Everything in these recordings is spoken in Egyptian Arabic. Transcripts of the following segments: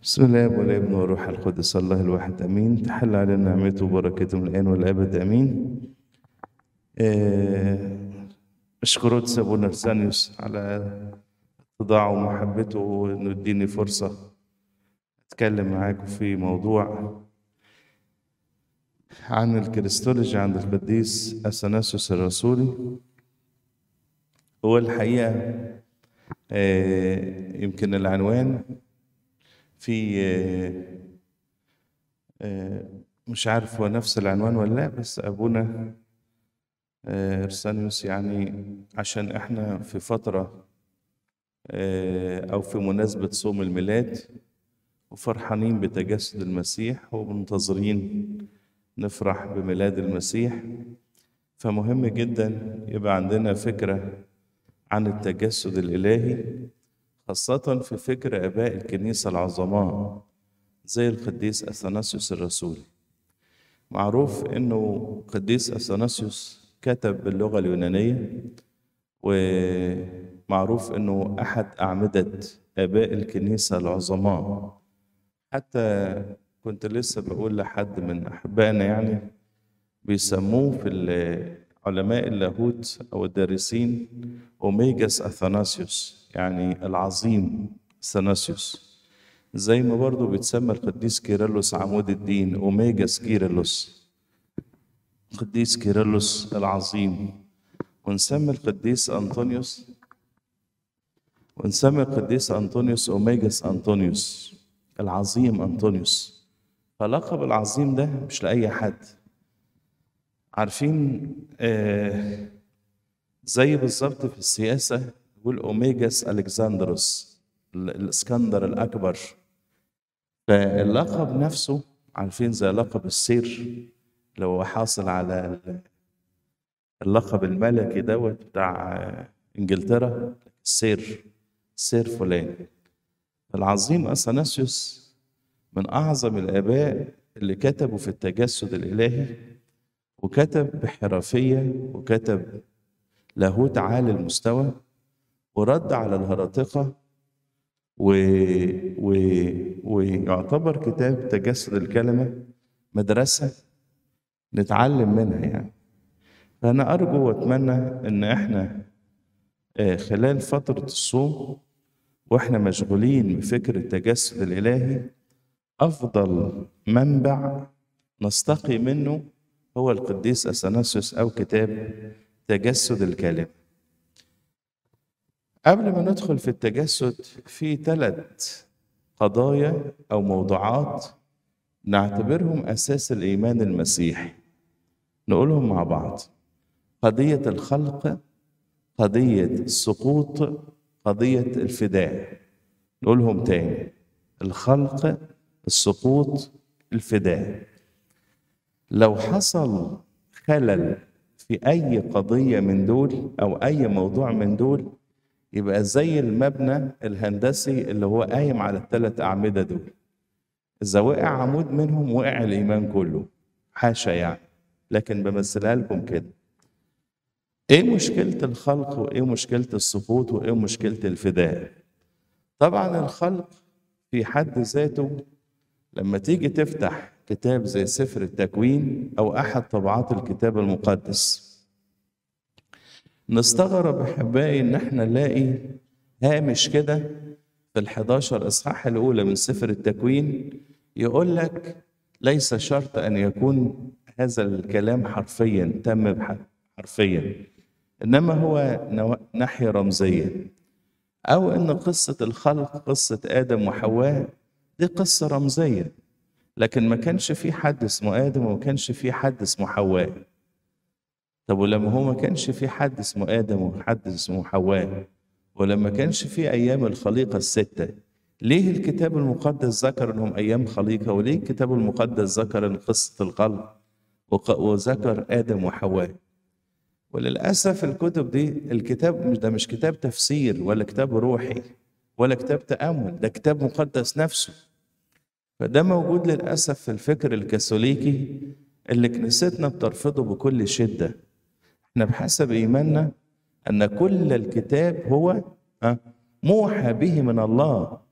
بسم الله والابن والروح القدس الله الواحد امين تحل علينا نعمته وبركته من الان والابد امين آه، اشكر سابونا ارسانيوس على اتضاعه ومحبته وانه يديني فرصه اتكلم معاكم في موضوع عن الكريستولوجي عند القديس اثناسيوس الرسولي هو الحقيقه آه، يمكن العنوان في آه، آه، مش عارف هو نفس العنوان ولا لا بس أبونا آه، إرسانيوس يعني عشان إحنا في فترة آه، أو في مناسبة صوم الميلاد وفرحانين بتجسد المسيح ومنتظرين نفرح بميلاد المسيح فمهم جدا يبقى عندنا فكرة عن التجسد الإلهي خاصة في فكر آباء الكنيسة العظماء زي القديس أثناسيوس الرسولي معروف إنه القديس أثناسيوس كتب باللغة اليونانية ومعروف إنه أحد أعمدة آباء الكنيسة العظماء حتى كنت لسه بقول لحد من أحبائنا يعني بيسموه في ال- علماء اللاهوت أو الدارسين أوميجاس أثناسيوس يعني العظيم أثناسيوس زي ما برضو بيتسمى القديس كيرلس عمود الدين أوميجاس كيرلس القديس كيرلس العظيم ونسمي القديس أنطونيوس ونسمي القديس أنطونيوس أوميجاس أنطونيوس العظيم أنطونيوس فلقب العظيم ده مش لأي حد عارفين آه زي بالظبط في السياسة يقول أوميجاس ألكسندروس ال- الإسكندر الأكبر فاللقب نفسه عارفين زي لقب السير لو هو حاصل على ال- اللقب الملكي دوت بتاع آه، إنجلترا السير سير فلان العظيم أثناسيوس من أعظم الآباء اللي كتبوا في التجسد الإلهي وكتب بحرفية وكتب لاهوت عالي المستوى ورد على الهراطقة و... و... ويعتبر كتاب تجسد الكلمة مدرسة نتعلم منها يعني فأنا أرجو وأتمنى إن إحنا آه، خلال فترة الصوم وإحنا مشغولين بفكر التجسد الإلهي أفضل منبع نستقي منه هو القديس أثناسيوس أو كتاب تجسد الكلمة قبل ما ندخل في التجسد في ثلاث قضايا أو موضوعات نعتبرهم أساس الإيمان المسيحي نقولهم مع بعض قضية الخلق قضية السقوط قضية الفداء نقولهم تاني الخلق السقوط الفداء لو حصل خلل في أي قضية من دول أو أي موضوع من دول يبقى زي المبنى الهندسي اللي هو قايم على الثلاث أعمدة دول إذا وقع عمود منهم وقع الإيمان كله حاشا يعني لكن بمثلها لكم كده إيه مشكلة الخلق وإيه مشكلة السقوط وإيه مشكلة الفداء طبعا الخلق في حد ذاته لما تيجي تفتح كتاب زي سفر التكوين أو أحد طبعات الكتاب المقدس نستغرب أحبائي إن احنا نلاقي هامش كده في الحداشر إصحاح الأولى من سفر التكوين يقول لك ليس شرط أن يكون هذا الكلام حرفيا تم بح- حرفيا إنما هو نوا- ناحية رمزية أو إن قصة الخلق قصة آدم وحواء دي قصة رمزية لكن ما كانش في حد اسمه آدم وما كانش في حد اسمه حواء طب ولما هو ما كانش في حد اسمه آدم وحد اسمه حواء ولما كانش في أيام الخليقة الستة ليه الكتاب المقدس ذكر انهم ايام خليقه وليه الكتاب المقدس ذكر ان قصه الخلق وق- وذكر ادم وحواء وللاسف الكتب دي الكتاب مش ده مش كتاب تفسير ولا كتاب روحي ولا كتاب تامل ده كتاب مقدس نفسه فده موجود للاسف في الفكر الكاثوليكي اللي كنيستنا بترفضه بكل شده احنا بحسب ايماننا ان كل الكتاب هو آه، موحى به من الله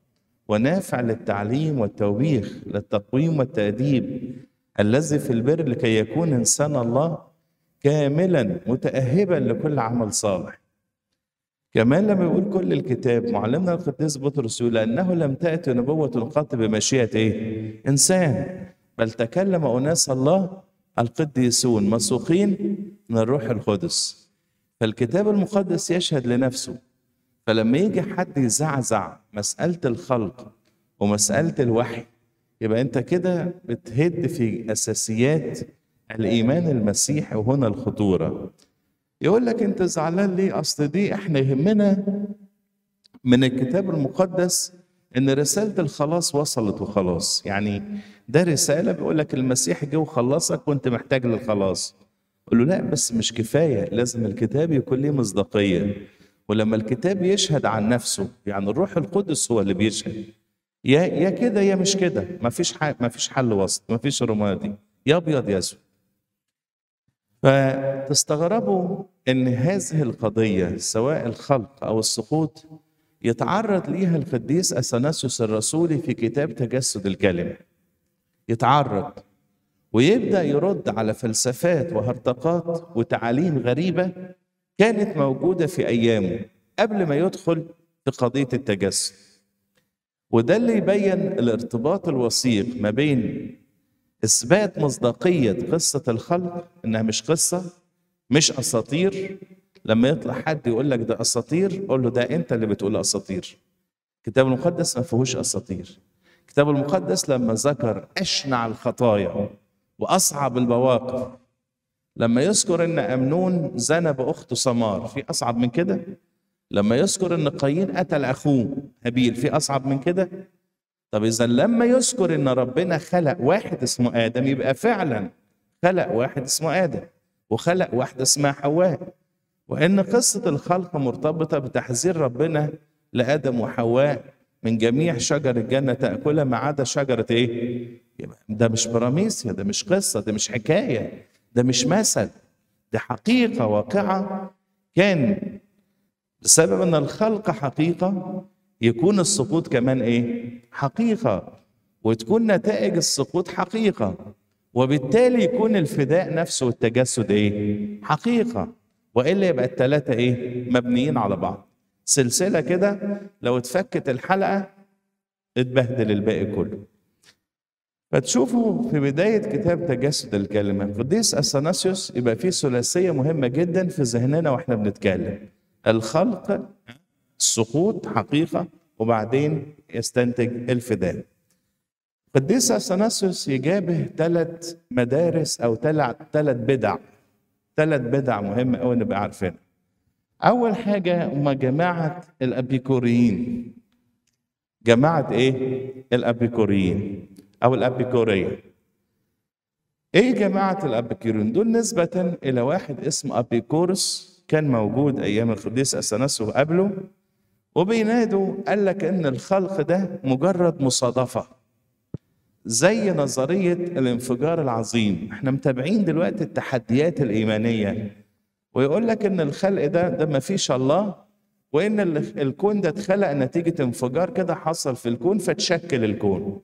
ونافع للتعليم والتوبيخ للتقويم والتأديب الذي في البر لكي يكون إنسان الله كاملا متأهبا لكل عمل صالح كمان لما يقول كل الكتاب معلمنا القديس بطرس يقول انه لم تاتي نبوه قط بمشيئه ايه؟ انسان بل تكلم اناس الله القديسون مسوقين من الروح القدس فالكتاب المقدس يشهد لنفسه فلما يجي حد يزعزع مساله الخلق ومساله الوحي يبقى انت كده بتهد في اساسيات الايمان المسيحي وهنا الخطوره يقول لك انت زعلان ليه اصل دي احنا يهمنا من الكتاب المقدس ان رساله الخلاص وصلت وخلاص يعني ده رساله بيقول لك المسيح جه وخلصك وانت محتاج للخلاص قول له لا بس مش كفايه لازم الكتاب يكون ليه مصداقيه ولما الكتاب يشهد عن نفسه يعني الروح القدس هو اللي بيشهد يا يا كده يا مش كده مفيش حل مفيش حل وسط مفيش رمادي يا ابيض يا اسود فتستغربوا ان هذه القضيه سواء الخلق او السقوط يتعرض ليها القديس اثناسيوس الرسولي في كتاب تجسد الكلمه يتعرض ويبدا يرد على فلسفات وهرطقات وتعاليم غريبه كانت موجوده في ايامه قبل ما يدخل في قضيه التجسد وده اللي يبين الارتباط الوثيق ما بين اثبات مصداقيه قصه الخلق انها مش قصه مش اساطير لما يطلع حد يقول لك ده اساطير قول له ده انت اللي بتقول اساطير الكتاب المقدس ما فيهوش اساطير الكتاب المقدس لما ذكر اشنع الخطايا واصعب المواقف لما يذكر ان امنون زنى باخته سمار في اصعب من كده لما يذكر ان قايين قتل اخوه هابيل في اصعب من كده طب اذا لما يذكر ان ربنا خلق واحد اسمه ادم يبقى فعلا خلق واحد اسمه ادم وخلق واحده اسمها حواء وان قصه الخلق مرتبطه بتحذير ربنا لادم وحواء من جميع شجر الجنه تاكلها ما عدا شجره ايه يبقى ده مش براميسيا ده مش قصه ده مش حكايه ده مش مثل ده حقيقه واقعه كان بسبب ان الخلق حقيقه يكون السقوط كمان ايه حقيقه وتكون نتائج السقوط حقيقه وبالتالي يكون الفداء نفسه والتجسد ايه حقيقه والا يبقى الثلاثه ايه مبنيين على بعض سلسله كده لو اتفكت الحلقه اتبهدل الباقي كله فتشوفوا في بداية كتاب تجسد الكلمة قديس أثناسيوس يبقى فيه ثلاثية مهمة جدا في ذهننا واحنا بنتكلم الخلق السقوط حقيقة وبعدين يستنتج الفداء قديس أثناسيوس يجابه ثلاث مدارس أو ثلاث بدع ثلاث بدع مهمة أوي نبقى عارفينها أول حاجة هم جماعة الأبيكوريين جماعة إيه؟ الأبيكوريين أو الأبيكورية إيه جماعة الأبيكوريين؟ دول نسبة إلى واحد اسمه أبيكورس كان موجود أيام القديس أثناسيوس قبله وبينادوا قال لك إن الخلق ده مجرد مصادفة زي نظرية الانفجار العظيم احنا متابعين دلوقتي التحديات الإيمانية ويقول لك إن الخلق ده ده ما فيش الله وإن الكون ده اتخلق نتيجة انفجار كده حصل في الكون فتشكل الكون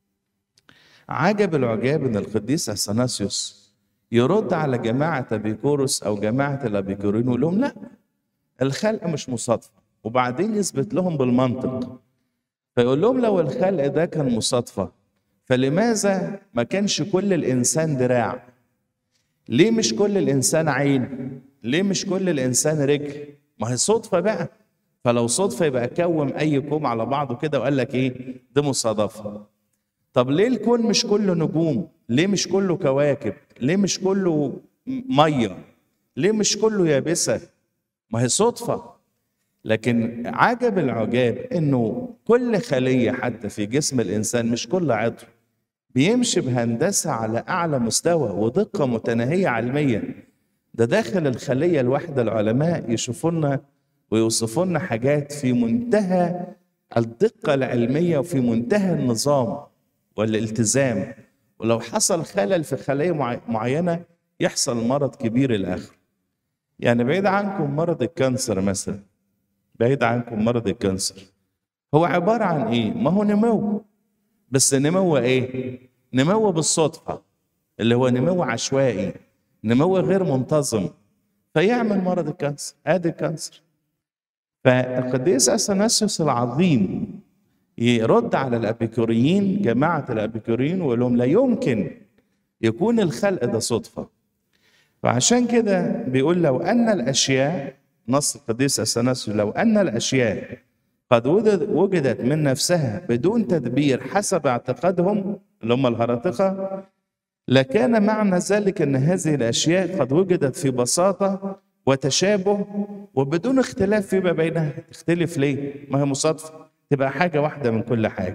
عجب العجاب ان القديس اثناسيوس يرد على جماعه ابيكوروس او جماعه الابيكوريين ويقول لهم لا الخلق مش مصادفه وبعدين يثبت لهم بالمنطق فيقول لهم لو الخلق ده كان مصادفه فلماذا ما كانش كل الانسان دراع ليه مش كل الانسان عين ليه مش كل الانسان رجل ما هي صدفه بقى فلو صدفه يبقى كوم اي كوم على بعضه كده وقال لك ايه دي مصادفه طب ليه الكون مش كله نجوم ليه مش كله كواكب ليه مش كله ميه ليه مش كله يابسه ما هي صدفه لكن عجب العجاب انه كل خليه حتى في جسم الانسان مش كل عضو بيمشي بهندسه على اعلى مستوى ودقه متناهيه علميا ده داخل الخليه الواحده العلماء يشوفوا لنا ويوصفوا لنا حاجات في منتهى الدقه العلميه وفي منتهى النظام والالتزام ولو حصل خلل في خلية معينة يحصل مرض كبير الآخر يعني بعيد عنكم مرض الكانسر مثلا بعيد عنكم مرض الكانسر هو عبارة عن إيه؟ ما هو نمو بس نمو إيه؟ نمو بالصدفة اللي هو نمو عشوائي نمو غير منتظم فيعمل مرض الكانسر ادي الكانسر فالقديس اثناسيوس العظيم يرد على الابيكوريين جماعه الابيكوريين ويقول لهم لا يمكن يكون الخلق ده صدفه فعشان كده بيقول لو ان الاشياء نص القديس اثناسيوس لو ان الاشياء قد وجدت من نفسها بدون تدبير حسب اعتقادهم اللي هم الهرطقه لكان معنى ذلك ان هذه الاشياء قد وجدت في بساطه وتشابه وبدون اختلاف فيما بينها تختلف ليه ما هي مصادفه تبقى حاجه واحده من كل حاجه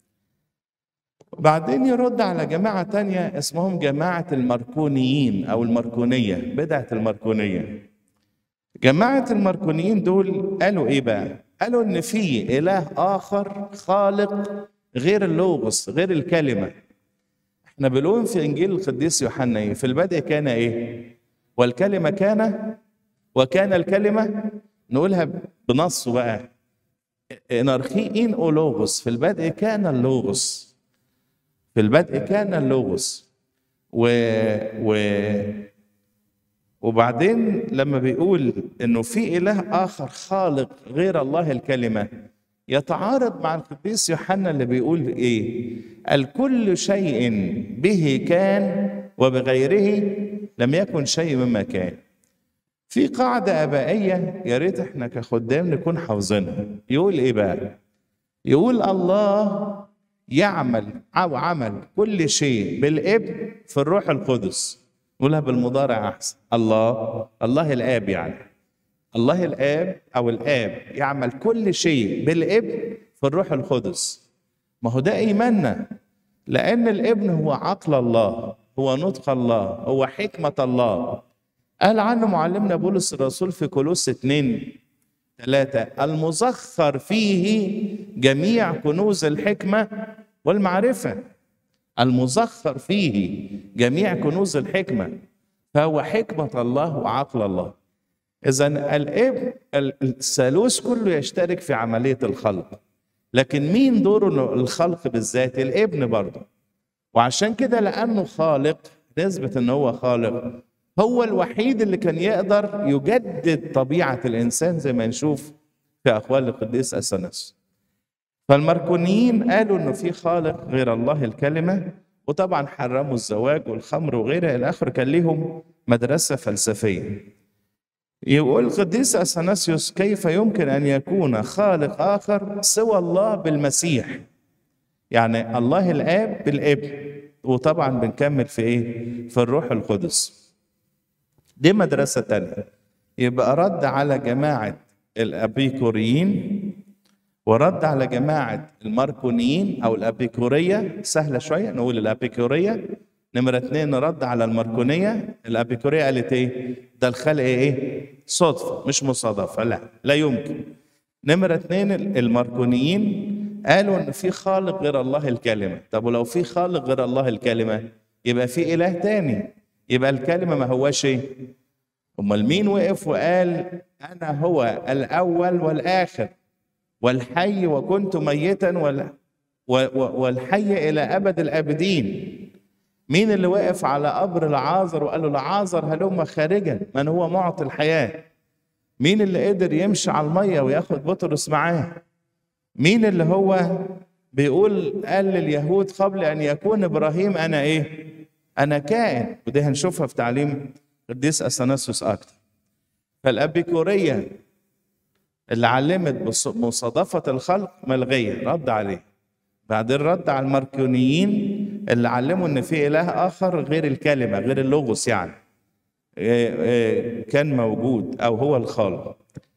بعدين يرد على جماعة تانية اسمهم جماعة الماركونيين أو الماركونية بدعة الماركونية جماعة الماركونيين دول قالوا إيه بقى؟ قالوا إن في إله آخر خالق غير اللوغوس غير الكلمة احنا بنقول في انجيل القديس يوحنا ايه في البدء كان ايه والكلمه كان وكان الكلمه نقولها بنص بقى انارخيين اولوغوس في البدء كان اللوغوس في البدء كان اللوغوس و... و... وبعدين لما بيقول انه في اله اخر خالق غير الله الكلمه يتعارض مع القديس يوحنا اللي بيقول ايه الكل شيء به كان وبغيره لم يكن شيء مما كان في قاعدة أبائية يا ريت احنا كخدام نكون حافظينها يقول ايه بقى يقول الله يعمل أو عمل كل شيء بالابن في الروح القدس نقولها بالمضارع أحسن الله الله الآب يعني الله الآب أو الآب يعمل كل شيء بالابن في الروح القدس ما هو ده إيماننا لأن الابن هو عقل الله هو نطق الله هو حكمة الله قال عنه معلمنا بولس الرسول في كولوس 2 ثلاثة المزخر فيه جميع كنوز الحكمة والمعرفة المزخر فيه جميع كنوز الحكمة فهو حكمة الله وعقل الله إذا الابن الثالوث كله يشترك في عملية الخلق لكن مين دوره الخلق بالذات الابن برضه وعشان كده لأنه خالق نثبت ان هو خالق هو الوحيد اللي كان يقدر يجدد طبيعة الإنسان زي ما نشوف في أقوال القديس أثناس فالماركونيين قالوا إنه في خالق غير الله الكلمة وطبعا حرموا الزواج والخمر وغيرها إلى آخره كان ليهم مدرسة فلسفية يقول القديس أثناسيوس كيف يمكن أن يكون خالق آخر سوى الله بالمسيح يعني الله الآب بالابن وطبعا بنكمل في إيه في الروح القدس دي مدرسة تانية يبقى رد على جماعة الأبيكوريين ورد على جماعة الماركونيين أو الأبيكورية سهلة شوية نقول الأبيكورية نمرة اتنين رد على الماركونية الأبيكورية قالت إيه؟ ده الخلق إيه؟ صدفة مش مصادفة لا لا يمكن نمرة اتنين الماركونيين قالوا إن في خالق غير الله الكلمة طب ولو في خالق غير الله الكلمة يبقى في إله تاني يبقى الكلمة ما هواش إيه؟ أمال مين وقف وقال أنا هو الأول والآخر والحي وكنت ميتا وال... والحي إلى أبد الآبدين مين اللي وقف على قبر لعازر وقال له لعازر هلم خارجا من هو معطي الحياة مين اللي قدر يمشي على المية وياخد بطرس معاه مين اللي هو بيقول قال لليهود قبل أن يكون إبراهيم أنا إيه أنا كائن ودي هنشوفها في تعليم قديس أثناسيوس أكتر فالأبيكورية اللي علمت بمصادفة الخلق ملغية رد عليه بعدين رد على الماركونيين اللي علموا ان في اله اخر غير الكلمه غير اللغوس يعني كان موجود او هو الخالق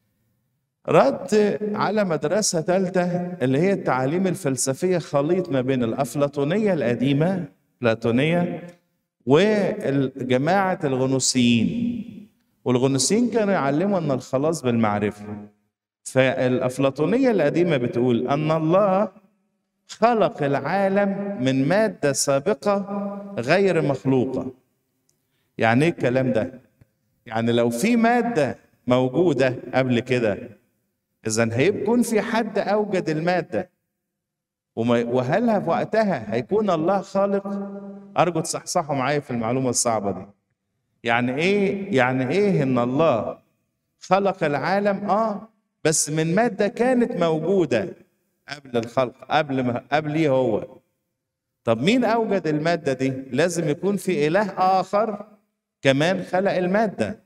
رد على مدرسة ثالثة اللي هي التعاليم الفلسفية خليط ما بين الأفلاطونية القديمة بلاتونية وجماعة الغنوسيين والغنوسيين كانوا يعلموا أن الخلاص بالمعرفة فالأفلاطونية القديمة بتقول أن الله خلق العالم من مادة سابقة غير مخلوقة يعني ايه الكلام ده يعني لو في مادة موجودة قبل كده اذا هيكون في حد اوجد الماده وما- وهل في وقتها هيكون الله خالق ارجو تصحصحوا معايا في المعلومه الصعبه دي يعني ايه يعني ايه ان الله خلق العالم اه بس من ماده كانت موجوده قبل الخلق قبل ما قبليه هو طب مين اوجد الماده دي لازم يكون في اله اخر كمان خلق الماده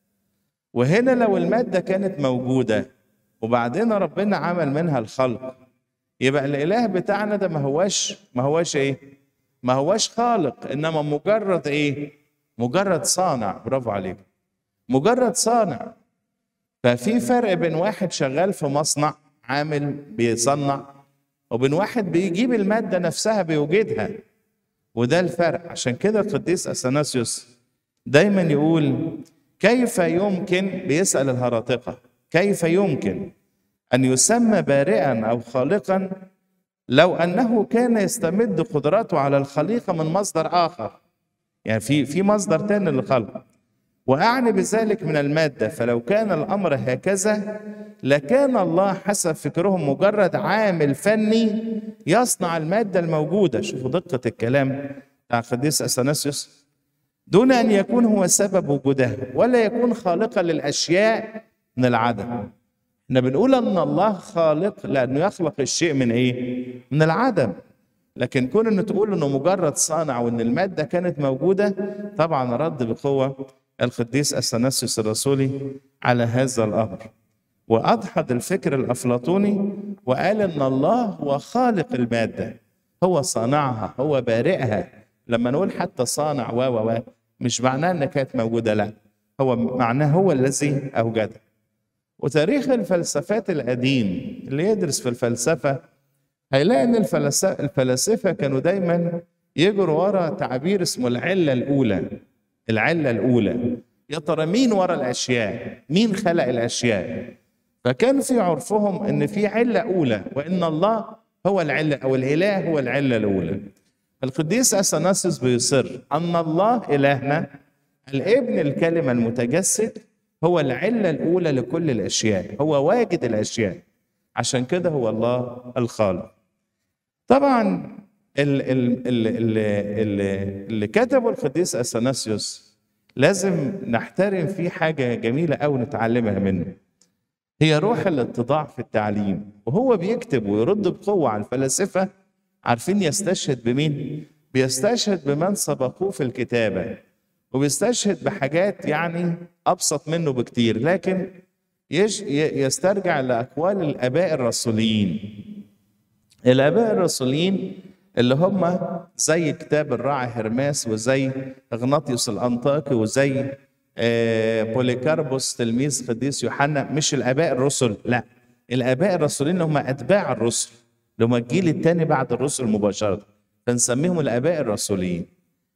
وهنا لو الماده كانت موجوده وبعدين ربنا عمل منها الخلق يبقى الاله بتاعنا ده ما هواش ما هواش ايه ما هواش خالق انما مجرد ايه مجرد صانع برافو عليك مجرد صانع ففي فرق بين واحد شغال في مصنع عامل بيصنع وبين واحد بيجيب المادة نفسها بيوجدها وده الفرق عشان كده القديس أثناسيوس دايما يقول كيف يمكن بيسأل الهراطقة كيف يمكن أن يسمى بارئا أو خالقا لو أنه كان يستمد قدراته على الخليقة من مصدر آخر يعني في في مصدر تاني للخلق وأعني بذلك من المادة فلو كان الأمر هكذا لكان الله حسب فكرهم مجرد عامل فني يصنع المادة الموجودة شوفوا دقة الكلام بتاع القديس أثناسيوس دون أن يكون هو سبب وجودها ولا يكون خالقا للأشياء من العدم احنا بنقول أن الله خالق لأنه يخلق الشيء من إيه؟ من العدم لكن كون انه تقول انه مجرد صانع وان الماده كانت موجوده طبعا رد بقوه القديس اثناسيوس الرسولي على هذا الامر واضحد الفكر الافلاطوني وقال ان الله هو خالق الماده هو صانعها هو بارئها لما نقول حتى صانع و و و مش معناه انها كانت موجوده لا هو معناه هو الذي اوجدها وتاريخ الفلسفات القديم اللي يدرس في الفلسفه هيلاقي ان الفلاسفه الفلاسفه كانوا دايما يجروا ورا تعبير اسمه العله الاولى العله الاولى يا ترى مين ورا الاشياء مين خلق الاشياء فكان في عرفهم ان في عله اولى وان الله هو العله او الاله هو العله الاولى القديس اثناسيوس بيصر ان الله الهنا الابن الكلمه المتجسد هو العله الاولى لكل الاشياء هو واجد الاشياء عشان كده هو الله الخالق طبعا ال- ال- ال- ال- ال- اللي كتبه القديس اثناسيوس لازم نحترم فيه حاجه جميله قوي نتعلمها منه هي روح الاتضاع في التعليم وهو بيكتب ويرد بقوه على الفلاسفه عارفين يستشهد بمين بيستشهد بمن سبقوه في الكتابه وبيستشهد بحاجات يعني ابسط منه بكتير لكن يش ي- يسترجع لاقوال الاباء الرسوليين الاباء الرسوليين اللي هم زي كتاب الراعي هرماس وزي اغناطيوس الانطاكي وزي آه، بوليكاربوس تلميذ قديس يوحنا مش الاباء الرسل لا الاباء الرسولين هم اتباع الرسل اللي هم الجيل الثاني بعد الرسل مباشره فنسميهم الاباء الرسوليين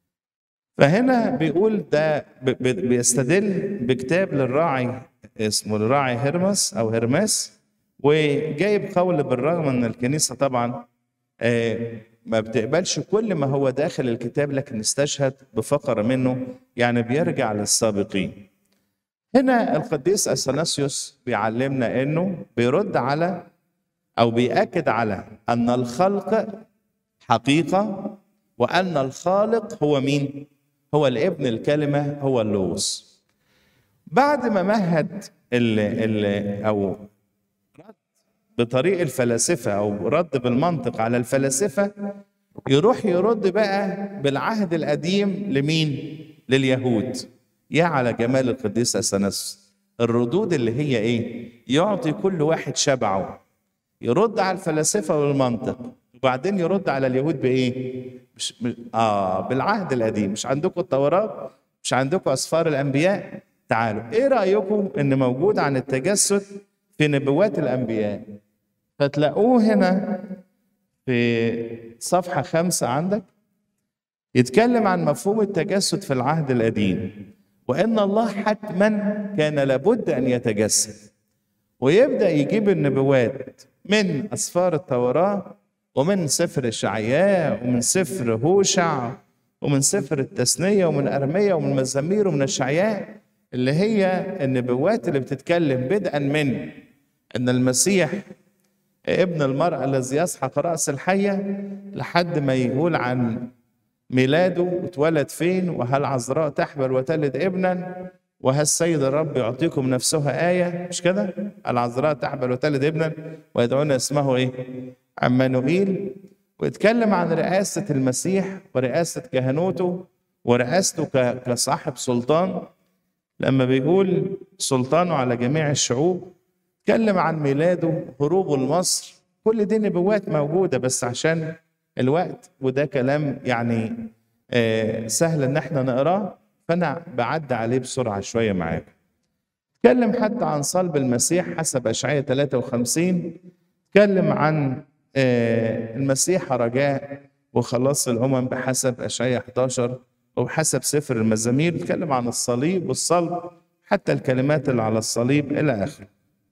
فهنا بيقول ده ب- ب- بيستدل بكتاب للراعي اسمه الراعي هرمس او هرماس وجايب قول بالرغم ان الكنيسه طبعا آه، ما بتقبلش كل ما هو داخل الكتاب لكن استشهد بفقره منه يعني بيرجع للسابقين هنا القديس اثناسيوس بيعلمنا انه بيرد على او بيأكد على ان الخلق حقيقه وان الخالق هو مين؟ هو الابن الكلمه هو اللوث. بعد ما مهد ال ال او رد بطريق الفلاسفه او رد بالمنطق على الفلاسفه يروح يرد بقى بالعهد القديم لمين؟ لليهود. يا على جمال القديس اثناسيوس الردود اللي هي ايه؟ يعطي كل واحد شبعه يرد على الفلاسفه والمنطق وبعدين يرد على اليهود بايه؟ مش مش- اه بالعهد القديم مش عندكم التوراه مش عندكم اسفار الانبياء تعالوا ايه رايكم ان موجود عن التجسد في نبوات الانبياء فتلاقوه هنا في صفحه خمسه عندك يتكلم عن مفهوم التجسد في العهد القديم وان الله حتما كان لابد ان يتجسد ويبدا يجيب النبوات من اسفار التوراه ومن سفر اشعياء ومن سفر هوشع ومن سفر التثنيه ومن ارميه ومن مزامير ومن اشعياء اللي هي النبوات اللي بتتكلم بدءا من ان المسيح ابن المرأة الذي يسحق رأس الحية لحد ما يقول عن ميلاده اتولد فين وهل عذراء تحبل وتلد ابنا وهل السيد الرب يعطيكم نفسها آية مش كده العذراء تحبل وتلد ابنا ويدعون اسمه ايه عمانوئيل ويتكلم عن رئاسة المسيح ورئاسة كهنوته ورئاسته ك- كصاحب سلطان لما بيقول سلطانه على جميع الشعوب اتكلم عن ميلاده هروبه لمصر كل دي نبوات موجودة بس عشان الوقت وده كلام يعني آه، سهل ان احنا نقراه فانا بعدي عليه بسرعة شوية معاكم اتكلم حتى عن صلب المسيح حسب اشعياء 53 اتكلم عن آه، المسيح رجاء وخلاص الامم بحسب اشعياء 11 وبحسب سفر المزامير اتكلم عن الصليب والصلب حتى الكلمات اللي على الصليب الى اخره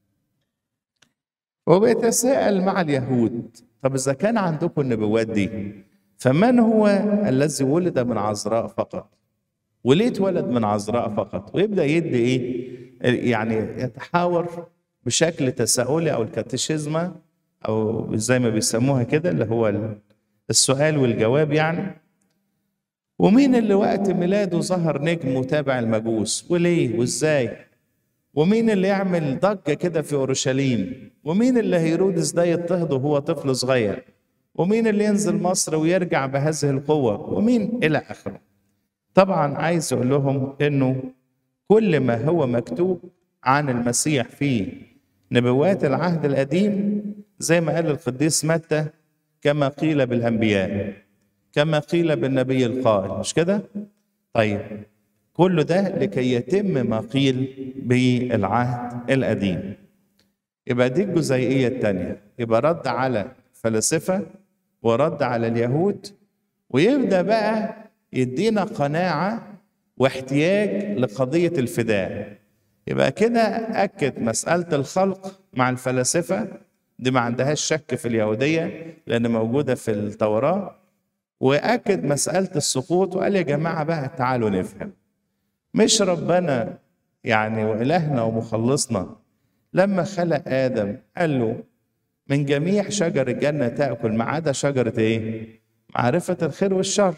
وبيتساءل مع اليهود طب اذا كان عندكم النبوات دي فمن هو الذي ولد من عذراء فقط وليه اتولد من عذراء فقط ويبدا يدي ايه يعني يتحاور بشكل تساؤلي او الكاتيشيزما او زي ما بيسموها كده اللي هو السؤال والجواب يعني ومين اللي وقت ميلاده ظهر نجم متابع المجوس وليه وازاي ومين اللي يعمل ضجة كده في أورشليم ومين اللي هيرودس ده يضطهده وهو طفل صغير ومين اللي ينزل مصر ويرجع بهذه القوة ومين إلى آخره طبعا عايز أقول لهم إنه كل ما هو مكتوب عن المسيح في نبوات العهد القديم زي ما قال القديس متى كما قيل بالأنبياء كما قيل بالنبي القائل مش كده؟ طيب كل ده لكي يتم ما قيل بالعهد القديم يبقى دي الجزئية الثانية يبقى رد على فلاسفة ورد على اليهود ويبدأ بقى يدينا قناعة واحتياج لقضية الفداء يبقى كده أكد مسألة الخلق مع الفلاسفة دي ما عندهاش شك في اليهودية لأن موجودة في التوراة وأكد مسألة السقوط وقال يا جماعة بقى تعالوا نفهم مش ربنا يعني وإلهنا ومخلصنا لما خلق آدم قال له من جميع شجر الجنة تأكل ما عدا شجرة إيه؟ معرفة الخير والشر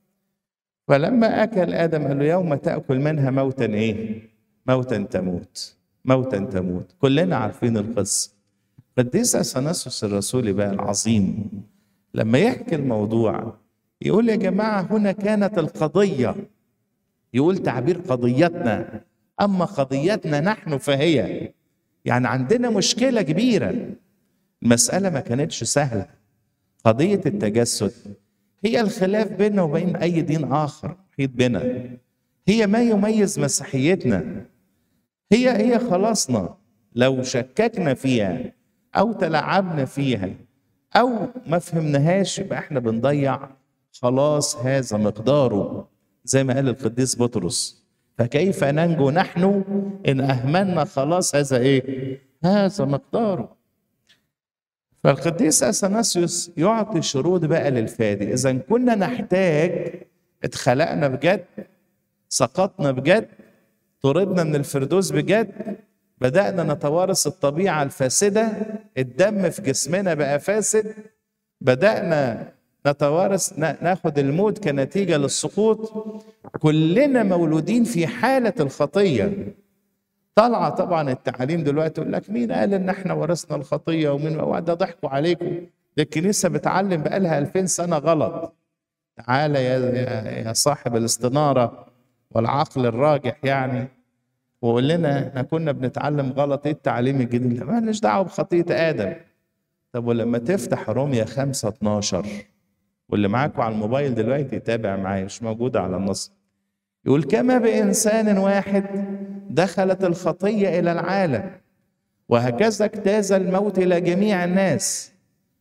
فلما أكل آدم قال له يوم تأكل منها موتا إيه؟ موتا تموت موتا تموت كلنا عارفين القصة قديس أثناسوس الرسولي بقى العظيم لما يحكي الموضوع يقول يا جماعة هنا كانت القضية يقول تعبير قضيتنا أما قضيتنا نحن فهي يعني عندنا مشكلة كبيرة المسألة ما كانتش سهلة قضية التجسد هي الخلاف بيننا وبين أي دين آخر محيط بنا هي ما يميز مسيحيتنا هي هي خلاصنا لو شككنا فيها أو تلعبنا فيها أو ما فهمناهاش يبقى احنا بنضيع خلاص هذا مقداره زي ما قال القديس بطرس فكيف ننجو نحن إن أهملنا خلاص هذا إيه؟ هذا مقداره فالقديس اثناسيوس يعطي شروط بقى للفادي اذا كنا نحتاج اتخلقنا بجد سقطنا بجد طردنا من الفردوس بجد بدأنا نتوارث الطبيعة الفاسدة الدم في جسمنا بقى فاسد بدأنا نتوارث ناخد الموت كنتيجة للسقوط كلنا مولودين في حالة الخطية طالعه طبعا التعاليم دلوقتي يقول لك مين قال ان احنا ورثنا الخطيه ومين ده ضحكوا عليكم ده الكنيسه بتعلم بقالها 2000 سنه غلط تعالى يا يا صاحب الاستناره والعقل الراجح يعني وقول لنا احنا كنا بنتعلم غلط ايه التعليم الجديد ما لناش دعوه بخطيه ادم طب ولما تفتح روميا 5 12 واللي معاكم على الموبايل دلوقتي يتابع معايا مش موجوده على النص يقول كما بإنسان واحد دخلت الخطية إلى العالم وهكذا اجتاز الموت إلى جميع الناس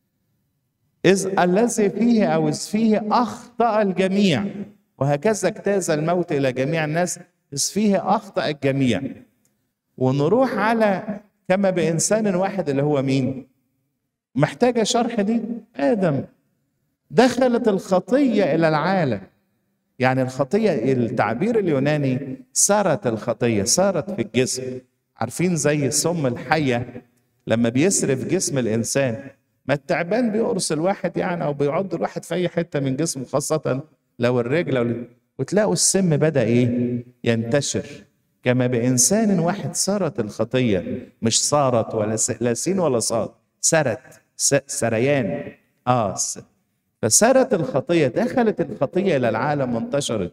إذ الذي فيه أو إذ فيه أخطأ الجميع وهكذا اجتاز الموت إلى جميع الناس إذ فيه أخطأ الجميع ونروح على كما بإنسان واحد اللي هو مين محتاجة شرح دي آدم دخلت الخطية إلى العالم يعني الخطية التعبير اليوناني سارت الخطية سارت في الجسم عارفين زي سم الحية لما بيسرف جسم الانسان ما التعبان بيقرص الواحد يعني او بيعض الواحد في اي حته من جسمه خاصه لو الرجل او وتلاقوا السم بدا ايه ينتشر كما بانسان واحد سرت الخطيه مش صارت ولا س... لا سين ولا صاد سرت س... سريان اه س... فسرت الخطيه دخلت الخطيه الى العالم وانتشرت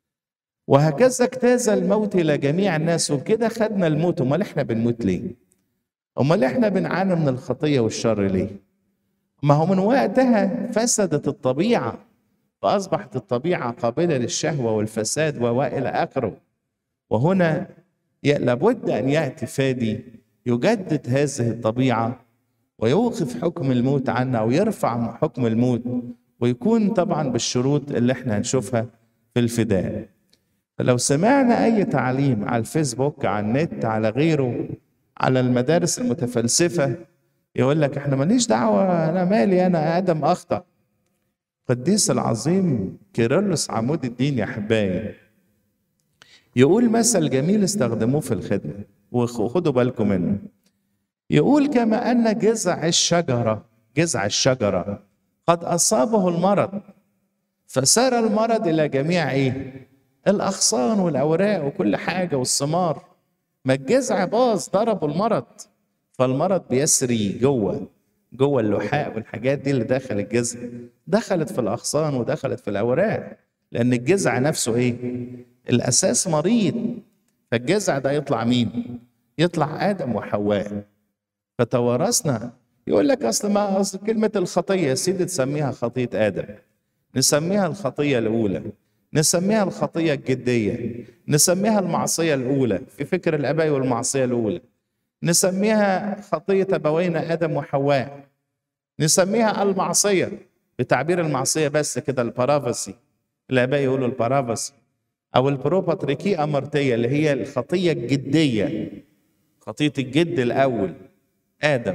وهكذا اجتاز الموت الى جميع الناس وبكده خدنا الموت امال احنا بنموت ليه امال احنا بنعاني من الخطيه والشر ليه ما هو من وقتها فسدت الطبيعه فاصبحت الطبيعه قابله للشهوه والفساد والى اخره وهنا لابد ان ياتي فادي يجدد هذه الطبيعه ويوقف حكم الموت عنا ويرفع حكم الموت ويكون طبعا بالشروط اللي احنا هنشوفها في الفداء فلو سمعنا اي تعليم على الفيسبوك على النت على غيره على المدارس المتفلسفه يقول لك احنا ماليش دعوه انا مالي انا ادم اخطا القديس العظيم كيرلس عمود الدين يا احبائي يقول مثل جميل استخدموه في الخدمه وخدوا بالكم منه يقول كما ان جذع الشجره جذع الشجره قد اصابه المرض فسار المرض الى جميع ايه الاغصان والاوراق وكل حاجه والثمار ما الجذع باظ ضربه المرض فالمرض بيسري جوه جوه اللحاء والحاجات دي اللي داخل الجذع دخلت في الاغصان ودخلت في الاوراق لان الجذع نفسه ايه الاساس مريض فالجذع ده يطلع مين يطلع ادم وحواء فتوارثنا يقول لك اصل ما اصل كلمه الخطيه يا سيدي تسميها خطيه ادم نسميها الخطيه الاولى نسميها الخطيه الجديه نسميها المعصيه الاولى في فكر الاباء والمعصيه الاولى نسميها خطيه ابوينا ادم وحواء نسميها المعصيه بتعبير المعصيه بس كده البارافسي الاباء يقولوا البارافسي او البروباتريكي امرتيه اللي هي الخطيه الجديه خطيه الجد الاول ادم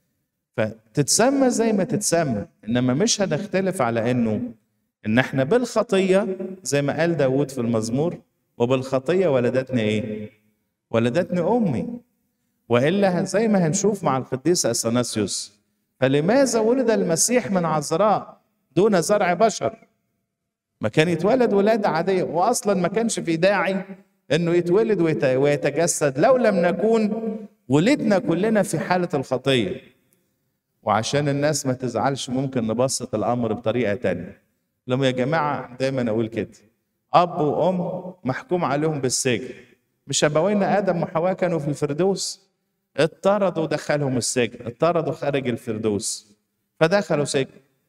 فتتسمى زي ما تتسمى انما مش هنختلف على انه ان احنا بالخطيه زي ما قال داود في المزمور وبالخطيه ولدتني ايه ولدتني امي والا زي ما هنشوف مع القديس اثناسيوس فلماذا ولد المسيح من عذراء دون زرع بشر ما كان يتولد ولاده عاديه واصلا ما كانش في داعي انه يتولد ويتجسد لو لم نكون ولدنا كلنا في حاله الخطيه وعشان الناس ما تزعلش ممكن نبسط الامر بطريقه تانية لما يا جماعه دايما اقول كده اب وام محكوم عليهم بالسجن مش ابوينا ادم وحواء كانوا في الفردوس اطردوا ودخلهم السجن اطردوا خارج الفردوس فدخلوا سجن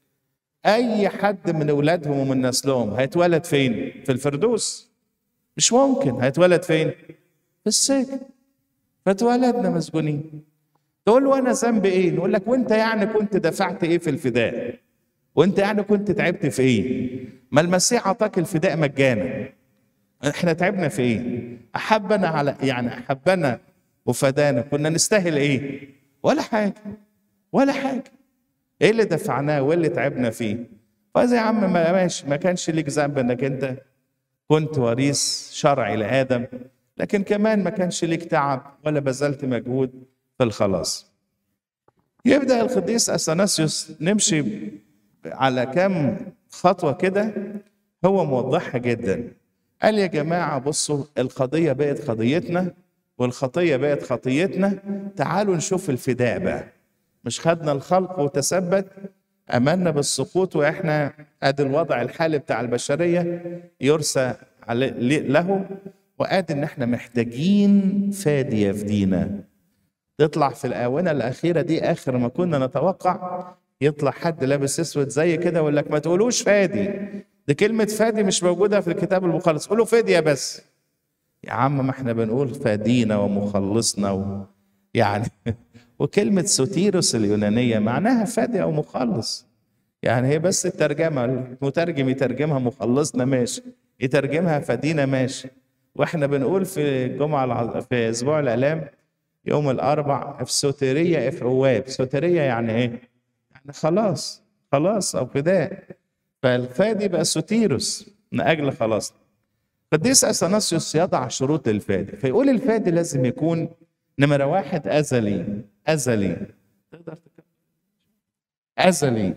اي حد من اولادهم ومن نسلهم هيتولد فين في الفردوس مش ممكن هيتولد فين في السجن فاتولدنا مسجونين تقول له انا ذنبي ايه نقول لك وانت يعني كنت دفعت ايه في الفداء وانت يعني كنت تعبت في ايه ما المسيح عطاك الفداء مجانا احنا تعبنا في ايه احبنا على يعني احبنا وفدانا كنا نستاهل ايه ولا حاجه ولا حاجه ايه اللي دفعناه وايه اللي تعبنا فيه فاذا يا عم ما ماشي ما كانش ليك ذنب انك انت كنت وريث شرعي لادم لكن كمان ما كانش ليك تعب ولا بذلت مجهود في الخلاص يبدا القديس اثناسيوس نمشي على كام خطوه كده هو موضحها جدا قال يا جماعه بصوا القضيه بقت قضيتنا والخطيه بقت خطيتنا تعالوا نشوف الفداء بقى مش خدنا الخلق وتثبت امنا بالسقوط واحنا ادي الوضع الحالي بتاع البشريه يرسى له وادي ان احنا محتاجين فادي يفدينا تطلع في الاونه الاخيره دي اخر ما كنا نتوقع يطلع حد لابس اسود زي كده ويقول لك ما تقولوش فادي دي كلمه فادي مش موجوده في الكتاب المقدس قولوا فديه بس يا عم ما احنا بنقول فادينا ومخلصنا و... يعني وكلمة سوتيروس اليونانية معناها فادي أو مخلص يعني هي بس الترجمة المترجم يترجمها مخلصنا ماشي يترجمها فادينا ماشي واحنا بنقول في الجمعة الع... في أسبوع الآلام يوم الأربع في سوتيرية اف أواب سوتيرية يعني إيه؟ يعني خلاص خلاص أو فداء فالفادي بقى سوتيروس من أجل خلاص قديس أثناسيوس يضع شروط للفادي فيقول الفادي لازم يكون نمرة واحد أزلي أزلي تقدر تكمل أزلي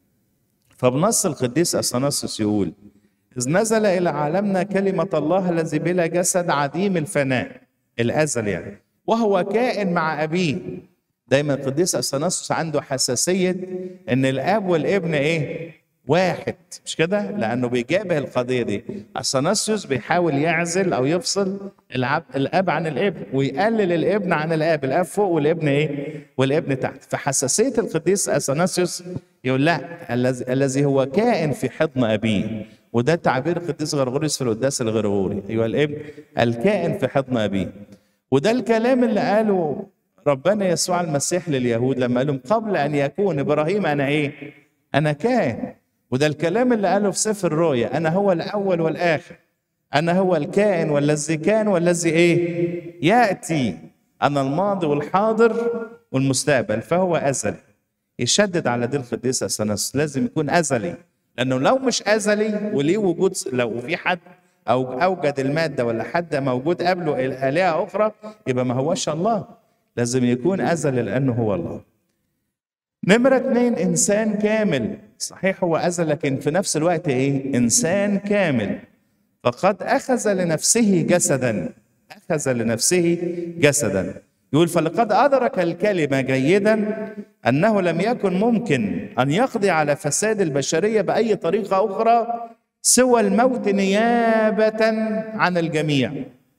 فبنص القديس أثناسيوس يقول إذ نزل إلى عالمنا كلمة الله الذي بلا جسد عديم الفناء الأزل يعني وهو كائن مع أبيه دايما القديس أثناسيوس عنده حساسية إن الأب والابن إيه؟ واحد مش كده؟ لأنه بيجابه القضية دي أثناسيوس بيحاول يعزل أو يفصل العب الأب عن الابن ويقلل الابن عن الأب الأب فوق والابن إيه؟ والابن تحت فحساسية القديس أثناسيوس يقول لا الذي الذي هو كائن في حضن أبيه وده تعبير القديس غرغوريوس في القداس الغرغوري ايوه الابن الكائن في حضن ابيه وده الكلام اللي قاله ربنا يسوع المسيح لليهود لما قال لهم قبل ان يكون ابراهيم انا ايه؟ انا كائن وده الكلام اللي قاله في سفر الرؤيا انا هو الاول والاخر انا هو الكائن والذي كان والذي ايه؟ ياتي انا الماضي والحاضر والمستقبل فهو ازلي يشدد على دي القديس اثناس لازم يكون ازلي لانه لو مش ازلي وليه وجود لو في حد او اوجد الماده ولا حد موجود قبله الهه اخرى يبقى ما هوش الله لازم يكون ازلي لانه هو الله نمرة اتنين إنسان كامل صحيح هو أزل لكن في نفس الوقت إيه إنسان كامل فقد أخذ لنفسه جسدا أخذ لنفسه جسدا يقول فلقد أدرك الكلمة جيدا أنه لم يكن ممكن أن يقضي على فساد البشرية بأي طريقة أخرى سوى الموت نيابة عن الجميع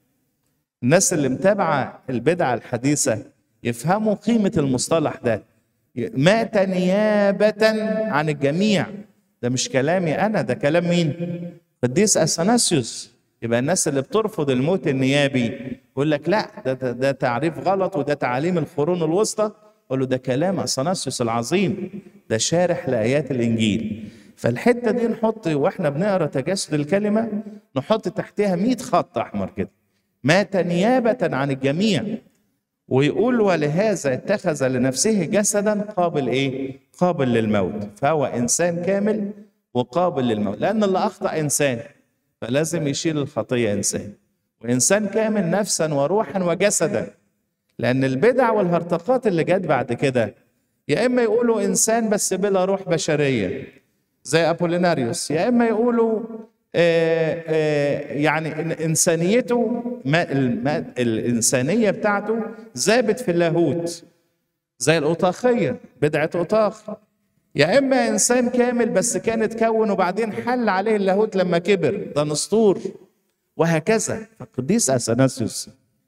الناس اللي متابعة البدعة الحديثة يفهموا قيمة المصطلح ده مات نيابة عن الجميع ده مش كلامي أنا ده كلام مين؟ قديس أثناسيوس يبقى الناس اللي بترفض الموت النيابي يقول لك لا ده, ده, ده تعريف غلط وده تعاليم القرون الوسطى قول له ده كلام اثناسيوس العظيم ده شارح لايات الانجيل فالحته دي نحط واحنا بنقرا تجسد الكلمه نحط تحتها 100 خط احمر كده مات نيابه عن الجميع ويقول ولهذا اتخذ لنفسه جسدا قابل ايه؟ قابل للموت فهو انسان كامل وقابل للموت لان اللي اخطا انسان فلازم يشيل الخطيه انسان وانسان كامل نفسا وروحا وجسدا لان البدع والهرطقات اللي جت بعد كده يا اما يقولوا انسان بس بلا روح بشريه زي ابوليناريوس يا اما يقولوا آآ آآ يعني انسانيته ما الما الانسانيه بتاعته ذابت في اللاهوت زي الاوطاخيه بدعه اوطاخ يا اما انسان كامل بس كان اتكون وبعدين حل عليه اللاهوت لما كبر ده نسطور وهكذا فالقديس اثناسيوس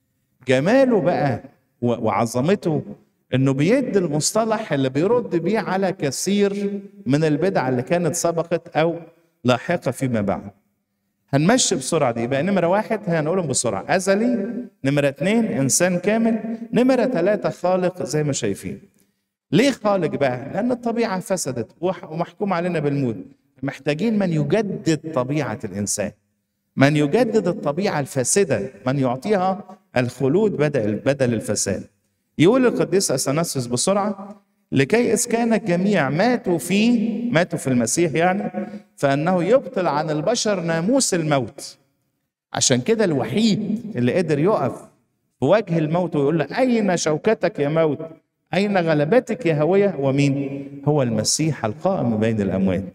جماله بقى وعظمته انه بيدي المصطلح اللي بيرد بيه على كثير من البدع اللي كانت سبقت او لاحقه فيما بعد هنمشي بسرعه دي يبقى نمره واحد هنقولهم بسرعه ازلي نمره اتنين انسان كامل نمره ثلاثه خالق زي ما شايفين ليه خالق بقى؟ لأن الطبيعة فسدت ومحكوم علينا بالموت محتاجين من يجدد طبيعة الإنسان من يجدد الطبيعة الفاسدة من يعطيها الخلود بدل بدل الفساد يقول القديس أثناسيوس بسرعة لكي إذ كان الجميع ماتوا فيه ماتوا في المسيح يعني فأنه يبطل عن البشر ناموس الموت عشان كده الوحيد اللي قدر يقف في وجه الموت ويقول له أين شوكتك يا موت أين غلبتك يا هوية ومين هو المسيح القائم بين الأموات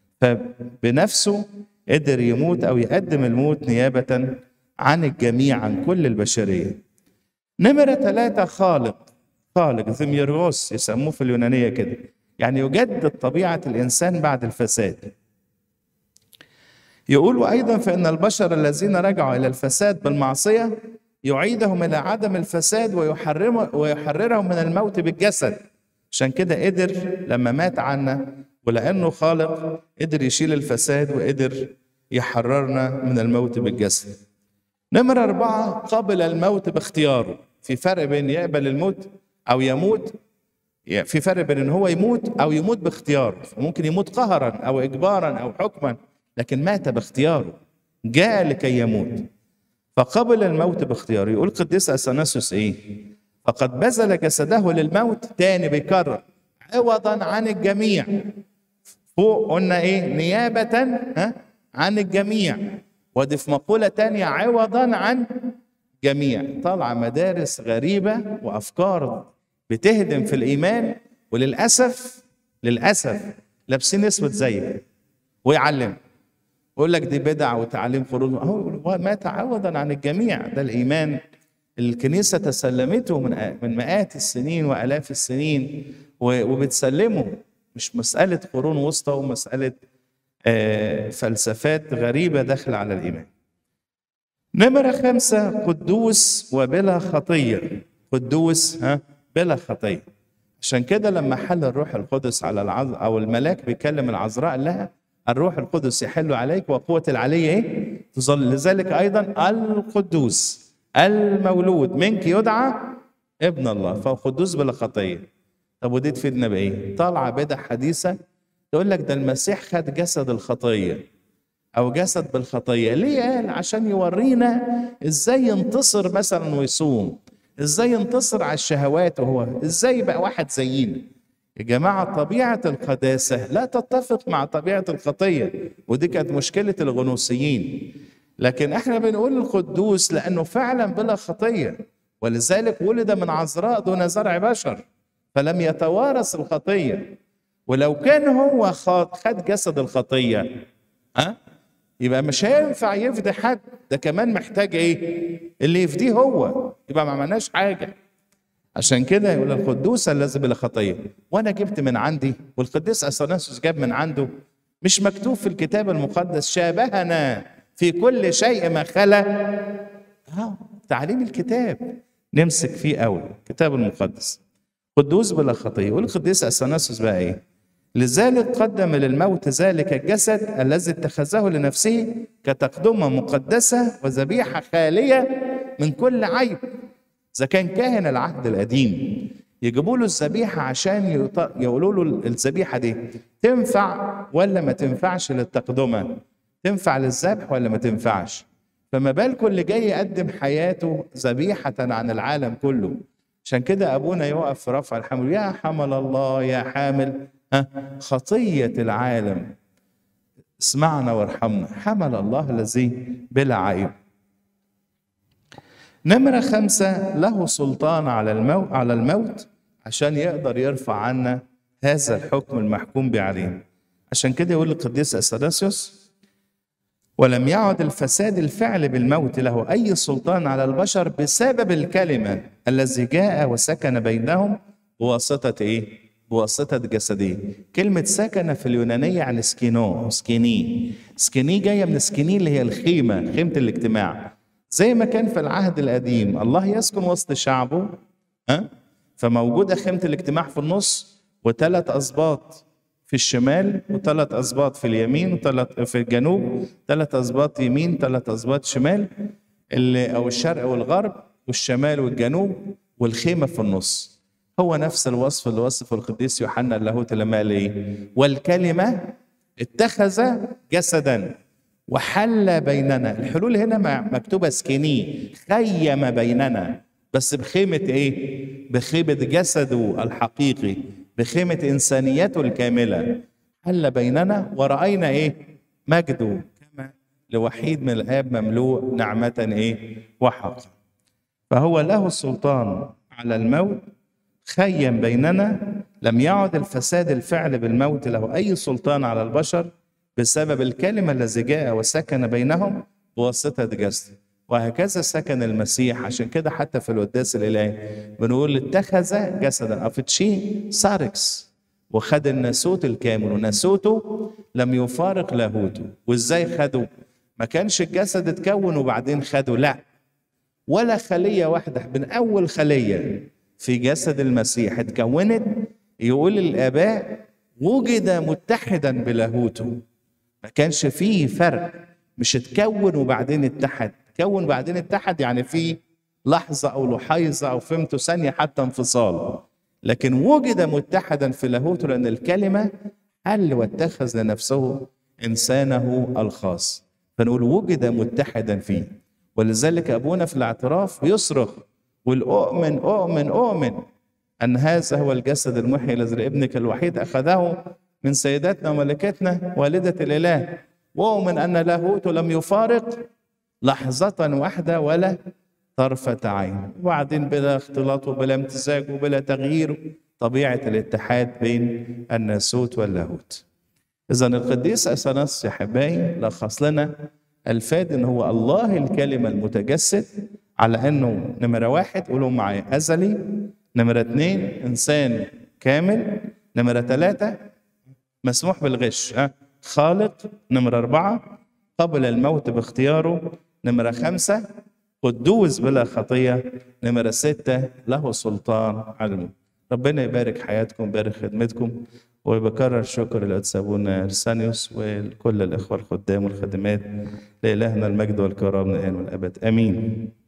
فبنفسه قدر يموت أو يقدم الموت نيابة عن الجميع عن كل البشرية نمرة ثلاثة خالق خالق ثيميروس يسموه في اليونانية كده يعني يجدد طبيعة الإنسان بعد الفساد يقول أيضا فإن البشر الذين رجعوا إلى الفساد بالمعصية يعيدهم إلى عدم الفساد ويحرم ويحررهم من الموت بالجسد عشان كده قدر لما مات عنا ولأنه خالق قدر يشيل الفساد وقدر يحررنا من الموت بالجسد نمرة أربعة قبل الموت باختياره في فرق بين يقبل الموت أو يموت في فرق بين ان هو يموت او يموت باختياره ممكن يموت قهرا او اجبارا او حكما لكن مات باختياره جاء لكي يموت فقبل الموت باختياره يقول قديس اثناسيوس ايه فقد بذل جسده للموت تاني بيكرر عوضا عن الجميع فوق قلنا ايه نيابة ها عن الجميع ودي في مقولة تانية عوضا عن جميع طالعة مدارس غريبة وأفكار بتهدم في الايمان وللاسف للاسف لابسين اسود زيك ويعلم ويقول لك دي بدع وتعليم خروج هو ما تعوضا عن الجميع ده الايمان الكنيسه تسلمته من من مئات السنين والاف السنين وبتسلمه مش مساله قرون وسطى ومساله آه، فلسفات غريبه داخله على الايمان نمرة خمسة قدوس وبلا خطية قدوس ها بلا خطية عشان كده لما حل الروح القدس على العذ أو الملاك بيكلم العذراء لها الروح القدس يحل عليك وقوة العلي إيه؟ تظل لذلك أيضا القدوس المولود منك يدعى ابن الله فهو قدوس بلا خطية طب ودي تفيدنا بإيه؟ طالعة بدع حديثة تقول لك ده المسيح خد جسد الخطية او جسد بالخطيه ليه قال عشان يورينا ازاي ينتصر مثلا ويصوم ازاي ينتصر على الشهوات وهو ازاي بقى واحد زينا يا جماعه طبيعه القداسه لا تتفق مع طبيعه الخطيه ودي كانت مشكله الغنوصيين لكن احنا بنقول القدوس لانه فعلا بلا خطيه ولذلك ولد من عذراء دون زرع بشر فلم يتوارث الخطيه ولو كان هو خد جسد الخطيه ها يبقى مش هينفع يفدي حد ده كمان محتاج ايه اللي يفديه هو يبقى ما عملناش حاجه عشان كده يقول القدوس الذي بلا خطيه وانا جبت من عندي والقديس اثناسيوس جاب من عنده مش مكتوب في الكتاب المقدس شابهنا في كل شيء ما خلا اه تعليم الكتاب نمسك فيه قوي الكتاب المقدس قدوس بلا خطيه يقول القديس اثناسيوس بقى ايه لذلك قدم للموت ذلك الجسد الذي اتخذه لنفسه كتقدمة مقدسة وذبيحة خالية من كل عيب إذا كان كاهن العهد القديم يجيبوا له الذبيحة عشان يقولوا له الذبيحة دي تنفع ولا ما تنفعش للتقدمة تنفع للذبح ولا ما تنفعش فما بالكم اللي جاي يقدم حياته ذبيحة عن العالم كله عشان كده أبونا يقف في رفع الحمل يا حمل الله يا حامل خطية العالم اسمعنا وارحمنا حمل الله الذي بلا عيب نمرة خمسة له سلطان على الموت على الموت عشان يقدر يرفع عنا هذا الحكم المحكوم به عليه عشان كده يقول القديس اثناسيوس ولم يعد الفساد الفعل بالموت له اي سلطان على البشر بسبب الكلمه الذي جاء وسكن بينهم بواسطه ايه؟ بواسطة جسديه كلمة سكن في اليونانية عن سكينو سكيني سكيني جاية من سكيني اللي هي الخيمة خيمة الاجتماع زي ما كان في العهد القديم الله يسكن وسط شعبه ها فموجودة خيمة الاجتماع في النص وثلاث أسباط في الشمال وثلاث أسباط في اليمين وثلاث في الجنوب ثلاث أسباط يمين ثلاث أسباط شمال اللي أو الشرق والغرب والشمال والجنوب والخيمة في النص هو نفس الوصف اللي وصفه القديس يوحنا اللاهوت لما قال ايه والكلمه اتخذ جسدا وحل بيننا الحلول هنا مكتوبه سكيني خيم بيننا بس بخيمه ايه بخيمه جسده الحقيقي بخيمه انسانيته الكامله حل بيننا وراينا ايه مجده كما لوحيد من الاب مملوء نعمه ايه وحق فهو له السلطان على الموت خيم بيننا لم يعد الفساد الفعل بالموت له أي سلطان على البشر بسبب الكلمة الذي جاء وسكن بينهم بواسطة جسده وهكذا سكن المسيح عشان كده حتى في القداس الإلهي بنقول اتخذ جسدا أفتشي ساركس وخد الناسوت الكامل وناسوته لم يفارق لاهوته وازاي خده ما كانش الجسد اتكون وبعدين خده لا ولا خلية واحدة من أول خلية في جسد المسيح اتكونت يقول الآباء وجد متحدا بلاهوته ما كانش فيه فرق مش اتكون وبعدين اتحد تكون وبعدين اتحد يعني في لحظة أو لحيظة أو فهمته ثانية حتى انفصال لكن وجد متحدا في لاهوته لأن الكلمة حل واتخذ لنفسه إنسانه الخاص فنقول وجد متحدا فيه ولذلك أبونا في الاعتراف بيصرخ والأؤمن أؤمن أؤمن أن هذا هو الجسد المحيي الذي لابنك الوحيد أخذه من سيداتنا وملكتنا والدة الإله وأؤمن أن لاهوت لم يفارق لحظة واحدة ولا طرفة عين وبعدين بلا اختلاط وبلا امتزاج وبلا تغيير طبيعة الاتحاد بين الناسوت واللاهوت إذا القديس أثناس يا حبايبي لخص لنا الفاد إن هو الله الكلمة المتجسد على إنه نمرة واحد قولوا معايا أزلي نمرة اتنين إنسان كامل نمرة ثلاثة مسموح بالغش ها خالق نمرة أربعة قبل الموت باختياره نمرة خمسة قدوس بلا خطية نمرة ستة له سلطان على الموت ربنا يبارك حياتكم يبارك خدمتكم وبكرر شكر لأتسابونا رسانيوس وكل الإخوة الخدام والخدمات لإلهنا المجد والكرم من الآن والأبد آمين